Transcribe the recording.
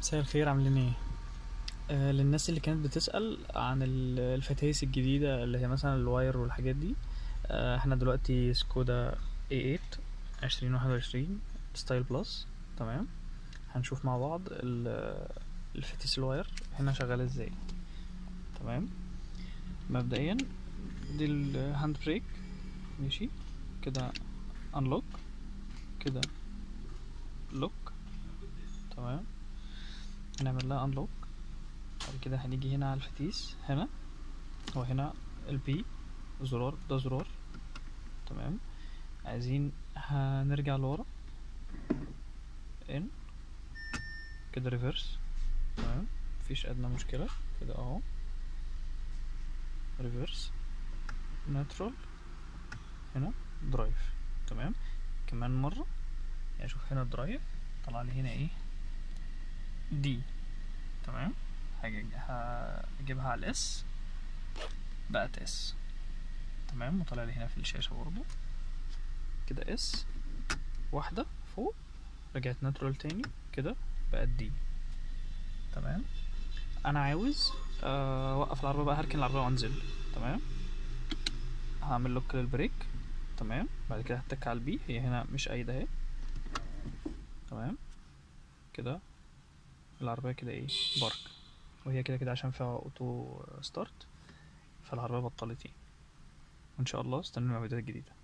مساء الخير عاملين ايه آه للناس اللي كانت بتسأل عن ال- الفتايس الجديدة اللي هي مثلا الواير والحاجات دي آه احنا دلوقتي سكودا A8 عشرين واحد وعشرين ستايل بلس تمام هنشوف مع بعض ال- الفتيس الواير هنا شغال ازاي تمام مبدئيا دي الهاند بريك ماشي كده انلوك كده لوك تمام هنعمل لها انلوك بعد كده هنيجي هنا على الفتيس هنا وهنا البي زرار ده زرار تمام عايزين هنرجع لورا ان كده ريفرس تمام مفيش ادنى مشكلة كده اهو ريفرس نيوترال هنا درايف تمام كمان مرة يعني شوف هنا درايف طلع لي هنا ايه دي تمام هاجي هجيبها على الاس بقت اس تمام وطلع لي هنا في الشاشة برضو كده اس واحدة فوق رجعت ناترال تاني كده بقت دي تمام انا عاوز آه، اوقف العربية بقى هركن العربية وانزل تمام هعمل لوك للبريك تمام بعد كده هتك على البي هي هنا مش قايدة اهي تمام كده العربية كده ايه بارك وهي كده كده عشان فيها اوتو ستارت فالعربية بطلت ايه وان شاء الله استنوا فيديوهات جديدة